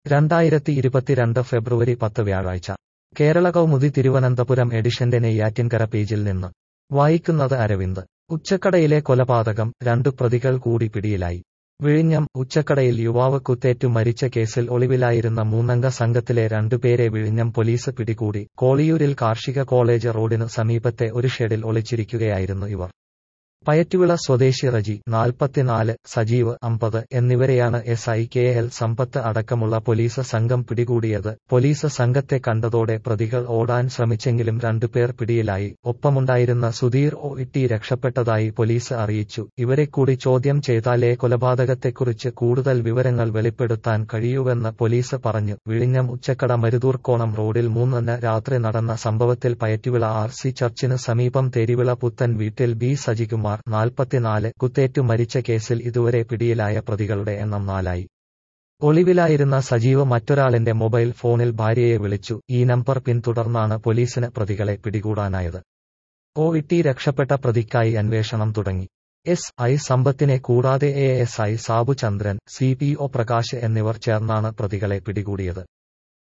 രണ്ടായിരത്തി ഇരുപത്തിരണ്ട് ഫെബ്രുവരി പത്ത് വ്യാഴാഴ്ച കേരള കൗമുദി തിരുവനന്തപുരം എഡിഷന്റെ നെയ്യാറ്റിൻകര പേജിൽ നിന്ന് വായിക്കുന്നത് അരവിന്ദ് ഉച്ചക്കടയിലെ കൊലപാതകം രണ്ടു പ്രതികൾ കൂടി പിടിയിലായി വിഴിഞ്ഞം ഉച്ചക്കടയിൽ യുവാവ് കുത്തേറ്റു മരിച്ച കേസിൽ ഒളിവിലായിരുന്ന മൂന്നംഗ സംഘത്തിലെ രണ്ടുപേരെ വിഴിഞ്ഞം പോലീസ് പിടികൂടി കോളിയൂരിൽ കാർഷിക കോളേജ് റോഡിനു സമീപത്തെ ഒരു ഷെഡിൽ ഒളിച്ചിരിക്കുകയായിരുന്നു ഇവർ പയറ്റുവിള സ്വദേശി റജി നാൽപ്പത്തിനാല് സജീവ് അമ്പത് എന്നിവരെയാണ് S I K L Sampath അടക്കമുള്ള പോലീസ് സംഘം പിടികൂടിയത് പോലീസ് സംഘത്തെ കണ്ടതോടെ പ്രതികൾ ഓടാൻ ശ്രമിച്ചെങ്കിലും രണ്ടുപേർ പിടിയിലായി ഒപ്പമുണ്ടായിരുന്ന സുധീർ ഒ ഇട്ടി രക്ഷപ്പെട്ടതായി പോലീസ് അറിയിച്ചു ഇവരെ കൂടി ചോദ്യം ചെയ്താലേ കൊലപാതകത്തെക്കുറിച്ച് കൂടുതൽ വിവരങ്ങൾ വെളിപ്പെടുത്താൻ കഴിയൂവെന്ന് പോലീസ് പറഞ്ഞു വിഴിഞ്ഞം ഉച്ചക്കട മരുതൂർക്കോണം റോഡിൽ മൂന്നിന് രാത്രി നടന്ന സംഭവത്തിൽ പയറ്റുവിള ആർ സി ചർച്ചിന് സമീപം തെരിവിള പുത്തൻ വീട്ടിൽ ബി സജികുമാർ കുമാർ നാൽപ്പത്തിനാല് കുത്തേറ്റു മരിച്ച കേസിൽ ഇതുവരെ പിടിയിലായ പ്രതികളുടെ എണ്ണം നാലായി ഒളിവിലായിരുന്ന സജീവ് മറ്റൊരാളിന്റെ മൊബൈൽ ഫോണിൽ ഭാര്യയെ വിളിച്ചു ഈ നമ്പർ പിന്തുടർന്നാണ് പോലീസിന് പ്രതികളെ പിടികൂടാനായത് ഒ ഇട്ടി രക്ഷപ്പെട്ട പ്രതിക്കായി അന്വേഷണം തുടങ്ങി എസ് ഐ സമ്പത്തിനെ കൂടാതെ A S I Sabu Chandran C P O Prakash എന്നിവർ ചേർന്നാണ് പ്രതികളെ പിടികൂടിയത്